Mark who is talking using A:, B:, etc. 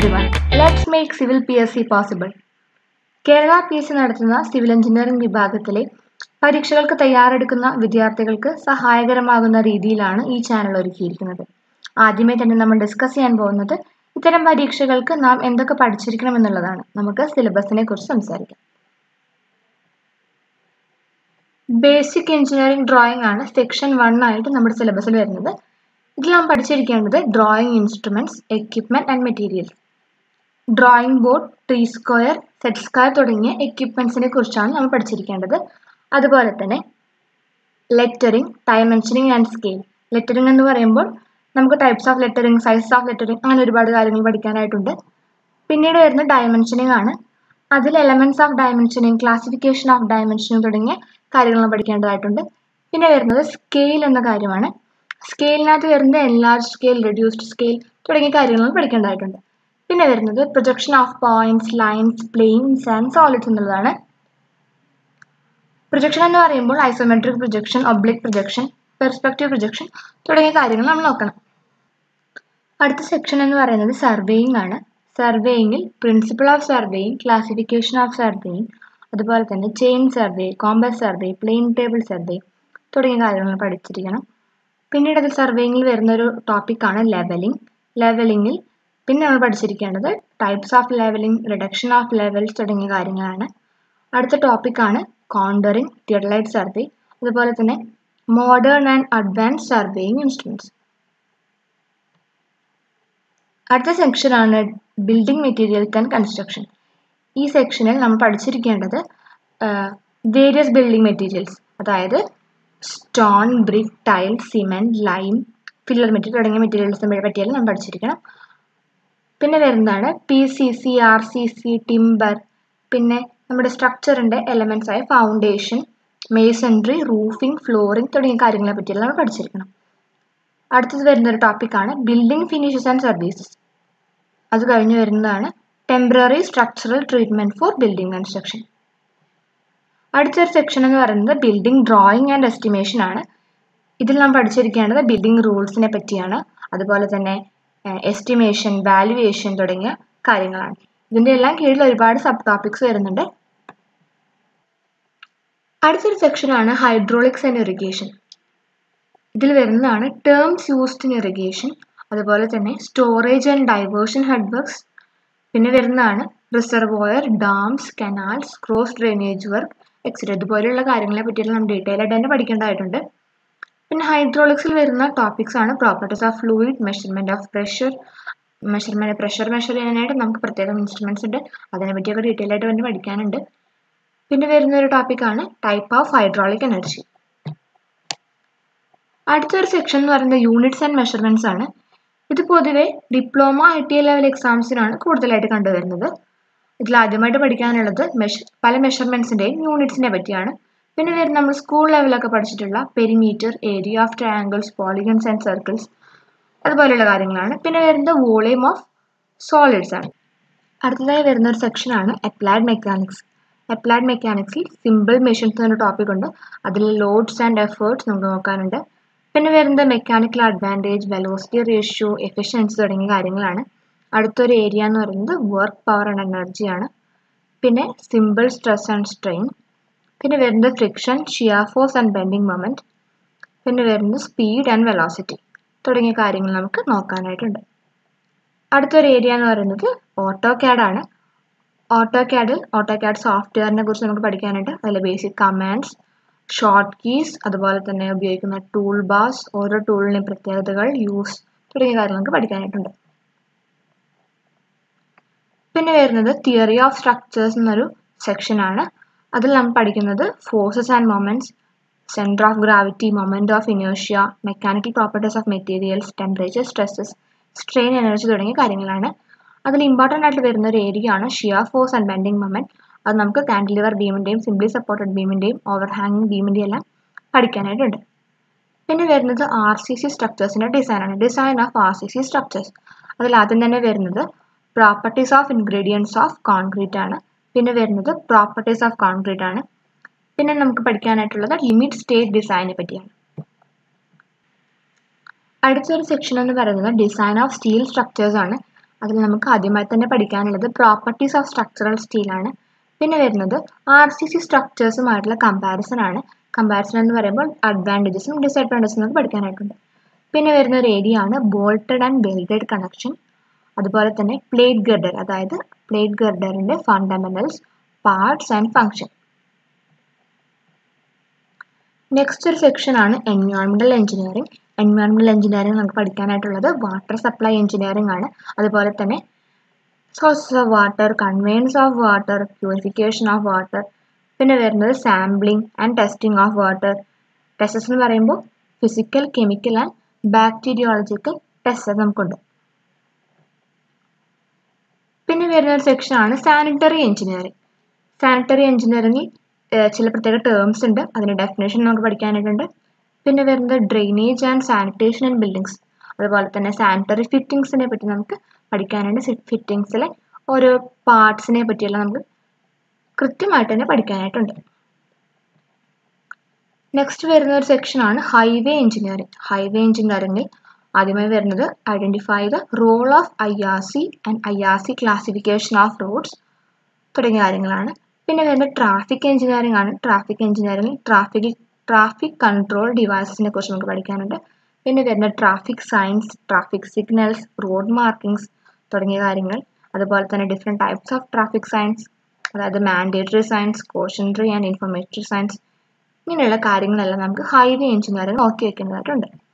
A: everyone. Let's make Civil PSC possible. Kerala P S C നടത്തുന്ന civil engineering വിഭാഗത്തിലെ പരീക്ഷകൾക്ക് തയ്യാറെടുക്കുന്ന വിദ്യാർത്ഥികൾക്ക് സഹായകരമാകുന്ന രീതിയിലാണ് ഈ ചാനൽ ഒരുക്കിയിരിക്കുന്നത് ആദ്യമേ തന്നെ നമ്മൾ ഡിസ്കസ് ചെയ്യാൻ പോകുന്നത് ഇത്തരം പരീക്ഷകൾക്ക് നാം എന്തൊക്കെ പഠിച്ചിരിക്കണം എന്നുള്ളതാണ് നമുക്ക് സിലബസിനെ കുറിച്ച് സംസാരിക്കാം ബേസിക് എഞ്ചിനീയറിംഗ് ഡ്രോയിങ് ആണ് സെക്ഷൻ വൺ ആയിട്ട് നമ്മുടെ സിലബസിൽ വരുന്നത് ഇതിൽ നാം പഠിച്ചിരിക്കേണ്ടത് drawing instruments equipment and materials drawing board T square set square തുടങ്ങിയ എക്യുപ്മെന്റ്സിനെ കുറിച്ചാണ് നമ്മൾ പഠിച്ചിരിക്കേണ്ടത് അതുപോലെ തന്നെ lettering dimensioning and scale lettering എന്ന് പറയുമ്പോൾ നമുക്ക് types of lettering size of lettering അങ്ങനെ ഒരുപാട് കാര്യങ്ങൾ പഠിക്കാനായിട്ടുണ്ട് പിന്നീട് വരുന്ന ഡയമെൻഷനിങ് ആണ് അതിൽ elements of dimensioning classification of dimensioning തുടങ്ങിയ കാര്യങ്ങൾ പഠിക്കേണ്ടതായിട്ടുണ്ട് പിന്നെ വരുന്നത് സ്കെയിൽ എന്ന കാര്യമാണ് സ്കെയിലിനകത്ത് വരുന്നത് എൻലാർജ് സ്കെയിൽ റെഡ്യൂസ്ഡ് സ്കെയിൽ തുടങ്ങിയ കാര്യങ്ങൾ പഠിക്കേണ്ടതായിട്ടുണ്ട് പിന്നെ വരുന്നത് projection of points lines planes and solids എന്നുള്ളതാണ് പ്രൊജക്ഷൻ എന്ന് പറയുമ്പോൾ isometric projection oblique projection perspective projection തുടങ്ങിയ കാര്യങ്ങൾ നമ്മൾ നോക്കണം അടുത്ത സെക്ഷൻ എന്ന് പറയുന്നത് സർവേയിങ് ആണ് സർവേയിങ്ങിൽ principle of surveying classification of surveying അതുപോലെ തന്നെ chain survey compass survey plane table survey തുടങ്ങിയ കാര്യങ്ങൾ പഠിച്ചിരിക്കണം പിന്നീട് അത് സർവേയിങ്ങിൽ വരുന്ന ഒരു ടോപ്പിക്കാണ് ലെവലിംഗ് ലെവലിങ്ങിൽ പിന്നെ നമ്മൾ പഠിച്ചിരിക്കേണ്ടത് types of levelling reduction of levels തുടങ്ങിയ കാര്യങ്ങളാണ് അടുത്ത ടോപ്പിക്കാണ് കോണ്ടറിംഗ് തിയഡലൈറ്റ് സർവേ അതുപോലെ തന്നെ modern and advance surveying instruments അടുത്ത സെക്ഷനാണ് ബിൽഡിംഗ് മെറ്റീരിയൽസ് ആൻഡ് കൺസ്ട്രക്ഷൻ ഈ സെക്ഷനിൽ നമ്മൾ പഠിച്ചിരിക്കേണ്ടത് വേരിയസ് ബിൽഡിംഗ് മെറ്റീരിയൽസ് അതായത് stone brick tile cement lime filler material തുടങ്ങിയ മെറ്റീരിയൽസിനെ പറ്റിയെല്ലാം നമ്മൾ പഠിച്ചിരിക്കണം പിന്നെ വരുന്നതാണ് P C C R C C timber പിന്നെ നമ്മുടെ സ്ട്രക്ചറിൻ്റെ എലമെൻറ്റ്സ് ആയ ഫൗണ്ടേഷൻ മേസൺട്രി റൂഫിംഗ് ഫ്ലോറിംഗ് തുടങ്ങിയ കാര്യങ്ങളെ പറ്റിയെല്ലാം നമ്മൾ പഠിച്ചിരിക്കണം അടുത്തത് വരുന്ന ഒരു ടോപ്പിക്കാണ് ബിൽഡിംഗ് ഫിനിഷസ് ആൻഡ് സർവീസസ് അത് കഴിഞ്ഞ് വരുന്നതാണ് temporary structural treatment for building construction അടുത്തൊരു സെക്ഷൻ എന്ന് പറയുന്നത് ബിൽഡിംഗ് ഡ്രോയിങ് ആൻഡ് എസ്റ്റിമേഷൻ ആണ് ഇതിൽ നാം പഠിച്ചിരിക്കേണ്ടത് ബിൽഡിംഗ് റൂൾസിനെ പറ്റിയാണ് അതുപോലെ തന്നെ എസ്റ്റിമേഷൻ വാലുവേഷൻ തുടങ്ങിയ കാര്യങ്ങളാണ് ഇതിൻ്റെ എല്ലാം കീഴിൽ ഒരുപാട് സബ് ടോപ്പിക്സ് വരുന്നുണ്ട് അടുത്തൊരു സെക്ഷനാണ് ഹൈഡ്രോളിക്സ് ആൻഡ് ഇറിഗേഷൻ ഇതിൽ വരുന്നതാണ് ടേംസ് യൂസ്ഡ് ഇൻ ഇറിഗേഷൻ അതുപോലെ തന്നെ സ്റ്റോറേജ് ആൻഡ് ഡൈവേർഷൻ ഹെഡ്വർക്സ് പിന്നെ വരുന്നതാണ് reservoir dams canals cross drainage work etcetera ഇതുപോലെയുള്ള കാര്യങ്ങളെ പറ്റിയിട്ട് നമ്മൾ ഡീറ്റെയിൽ ആയിട്ട് തന്നെ പഠിക്കേണ്ടതായിട്ടുണ്ട് പിന്നെ ഹൈഡ്രോളിക്സിൽ വരുന്ന ടോപ്പിക്സ് ആണ് properties of fluid measurement of pressure measurement pressure measure ചെയ്യാനായിട്ട് നമുക്ക് പ്രത്യേകം ഇൻസ്ട്രുമെൻറ്റ്സ് ഉണ്ട് അതിനെ പറ്റിയൊക്കെ ഡീറ്റെയിൽ ആയിട്ട് തന്നെ പഠിക്കാനുണ്ട് പിന്നെ വരുന്ന ഒരു ടോപ്പിക്കാണ് ടൈപ്പ് ഓഫ് ഹൈഡ്രോളിക് എനർജി അടുത്തൊരു സെക്ഷൻ എന്ന് പറയുന്നത് യൂണിറ്റ്സ് ആൻഡ് മെഷർമെൻറ്റ്സ് ആണ് ഇത് പൊതുവെ ഡിപ്ലോമ ഐ ടി ലെവൽ എക്സാംസിനാണ് കൂടുതലായിട്ട് കണ്ടുവരുന്നത് ഇതിൽ ആദ്യമായിട്ട് പഠിക്കാനുള്ളത് മെഷ പല മെഷർമെൻറ്റ്സിൻ്റെയും യൂണിറ്റ്സിനെ പറ്റിയാണ് പിന്നെ വരുന്ന നമ്മൾ സ്കൂൾ ലെവലൊക്കെ പഠിച്ചിട്ടുള്ള perimeter area of triangles polygons and circles അതുപോലെയുള്ള കാര്യങ്ങളാണ് പിന്നെ വരുന്നത് വോളിയം ഓഫ് സോളിഡ്സ് ആണ് അടുത്തതായി വരുന്ന ഒരു സെക്ഷനാണ് അപ്ലൈഡ് മെക്കാനിക്സ് അപ്ലൈഡ് മെക്കാനിക്സിൽ സിമ്പിൾ മെഷീൻസ് എന്നൊരു ടോപ്പിക് ഉണ്ട് അതിൽ ലോഡ്സ് ആൻഡ് എഫേർട്സ് നമുക്ക് നോക്കാനുണ്ട് പിന്നെ വരുന്നത് mechanical advantage velocity ratio efficiency തുടങ്ങിയ കാര്യങ്ങളാണ് അടുത്തൊരു ഏരിയ എന്ന് പറയുന്നത് വർക്ക് പവർ ആൻഡ് എനർജിയാണ് പിന്നെ സിമ്പിൾ സ്ട്രെസ് ആൻഡ് സ്ട്രെയിൻ പിന്നെ വരുന്നത് friction shear force and bending moment പിന്നെ വരുന്നത് സ്പീഡ് ആൻഡ് വെലോസിറ്റി തുടങ്ങിയ കാര്യങ്ങൾ നമുക്ക് നോക്കാനായിട്ടുണ്ട് അടുത്തൊരു ഏരിയ എന്ന് പറയുന്നത് ഓട്ടോ ആണ് ഓട്ടോ ക്യാഡിൽ ഓട്ടോ ക്യാഡ് സോഫ്റ്റ്വെയറിനെ കുറിച്ച് നമുക്ക് പഠിക്കാനായിട്ട് അതിൽ ബേസിക് കമാൻഡ്സ് ഷോർട്ട് കീസ് അതുപോലെ തന്നെ ഉപയോഗിക്കുന്ന ടൂൾ ബാസ് ഓരോ ടൂളിൻ്റെയും പ്രത്യേകതകൾ യൂസ് തുടങ്ങിയ കാര്യങ്ങൾ നമുക്ക് പഠിക്കാനായിട്ടുണ്ട് പിന്നെ വരുന്നത് തിയറി ഓഫ് സ്ട്രക്ചേഴ്സ് എന്നൊരു സെക്ഷനാണ് അതിൽ നമ്മൾ പഠിക്കുന്നത് forces and moments centre of gravity moment of ഇനേഷ്യ mechanical properties of materials temperature stresses strain energy തുടങ്ങിയ കാര്യങ്ങളാണ് അതിൽ ഇമ്പോർട്ടൻ്റ് ആയിട്ട് വരുന്ന ഒരു ഏരിയ ആണ് shear force and bending moment അത് നമുക്ക് കാൻഡിലിവർ ബീമിൻ്റെയും സിംപ്ലി സപ്പോർട്ടഡ് ബീമിൻ്റെയും ഓവർ ഹാങ്ങിങ് ബീമിൻ്റെയും എല്ലാം പഠിക്കാനായിട്ടുണ്ട് പിന്നെ വരുന്നത് ആർ സി സി സ്ട്രക്ചേഴ്സിൻ്റെ ഡിസൈനാണ് design of R C C structures അതിൽ ആദ്യം തന്നെ വരുന്നത് properties of ingredients of concrete ആണ് പിന്നെ വരുന്നത് പ്രോപ്പർട്ടീസ് ഓഫ് കോൺക്രീറ്റ് ആണ് പിന്നെ നമുക്ക് പഠിക്കാനായിട്ടുള്ളത് ലിമിറ്റ് സ്റ്റേറ്റ് ഡിസൈനെ പറ്റിയാണ് അടുത്തൊരു സെക്ഷൻ എന്ന് പറയുന്നത് ഡിസൈൻ ഓഫ് സ്റ്റീൽ സ്ട്രക്ചേഴ്സ് ആണ് അതിൽ നമുക്ക് ആദ്യമായി തന്നെ പഠിക്കാനുള്ളത് പ്രോപ്പർട്ടീസ് ഓഫ് സ്ട്രക്ചറൽ സ്റ്റീലാണ് പിന്നെ വരുന്നത് ആർ സി സി സ്ട്രക്ചേഴ്സുമായിട്ടുള്ള കമ്പാരിസൺ ആണ് കമ്പാരിസൺ എന്ന് പറയുമ്പോൾ അഡ്വാൻറ്റേജസും ഡിസഡ്വാൻറ്റേജസും നമുക്ക് പഠിക്കാനായിട്ടുണ്ട് പിന്നെ വരുന്ന ഒരു ഏരിയ ആണ് ബോൾട്ടഡ് ആൻഡ് വെൽഡഡ് കണക്ഷൻ അതുപോലെ തന്നെ പ്ലേറ്റ് ഗർഡർ അതായത് പ്ലേറ്റ് ഗർഡറിൻ്റെ fundamentals parts and function next ഒരു സെക്ഷൻ ആണ് എൻവയോൺമെൻറ്റൽ എഞ്ചിനീയറിംഗ് എൻവയോൺമെൻറ്റൽ എഞ്ചിനീയറിംഗ് നമുക്ക് പഠിക്കാനായിട്ടുള്ളത് വാട്ടർ സപ്ലൈ എഞ്ചിനീയറിംഗ് ആണ് അതുപോലെ തന്നെ sources of water conveyance of water purification of water പിന്നെ വരുന്നത് sampling and testing of water tests എന്ന് പറയുമ്പോൾ physical chemical and bacteriological test നമുക്കുണ്ട് പിന്നെ വരുന്ന ഒരു സെക്ഷൻ ആണ് സാനിറ്ററി എഞ്ചിനീയറിംഗ് സാനിറ്ററി എഞ്ചിനീയറിംഗിൽ ചില പ്രത്യേക ടേംസ് ഉണ്ട് അതിൻ്റെ ഡെഫിനേഷൻ നമുക്ക് പഠിക്കാനായിട്ടുണ്ട് പിന്നെ വരുന്നത് drainage and sanitation and buildings അതുപോലെ തന്നെ സാനിറ്ററി ഫിറ്റിങ്സിനെ പറ്റി നമുക്ക് പഠിക്കാനുണ്ട് ഫിറ്റിങ്സിലെ ഓരോ പാർട്സിനെ പറ്റിയെല്ലാം നമുക്ക് കൃത്യമായിട്ട് തന്നെ പഠിക്കാനായിട്ടുണ്ട് നെക്സ്റ്റ് വരുന്ന ഒരു സെക്ഷനാണ് ഹൈവേ എഞ്ചിനീയറിംഗ് ഹൈവേ എഞ്ചിനീയറിംഗിൽ ആദ്യമായി വരുന്നത് identify the role of I R C and I R C classification of roads തുടങ്ങിയ കാര്യങ്ങളാണ് പിന്നെ വരുന്നത് ട്രാഫിക് എഞ്ചിനീയറിംഗ് ആണ് ട്രാഫിക് എഞ്ചിനീയറിംഗിൽ ട്രാഫിക് ട്രാഫിക് കൺട്രോൾ ഡിവൈസസിനെ കുറിച്ച് നമുക്ക് പഠിക്കാനുണ്ട് പിന്നെ വരുന്ന traffic signs traffic signals road markings തുടങ്ങിയ കാര്യങ്ങൾ അതുപോലെ തന്നെ different types of traffic signs അതായത് mandatory signs cautionary and informatory signs ഇങ്ങനെയുള്ള കാര്യങ്ങളെല്ലാം നമുക്ക് ഹൈവേ എഞ്ചിനീയറിംഗ് നോക്കി വെക്കേണ്ടതായിട്ടുണ്ട്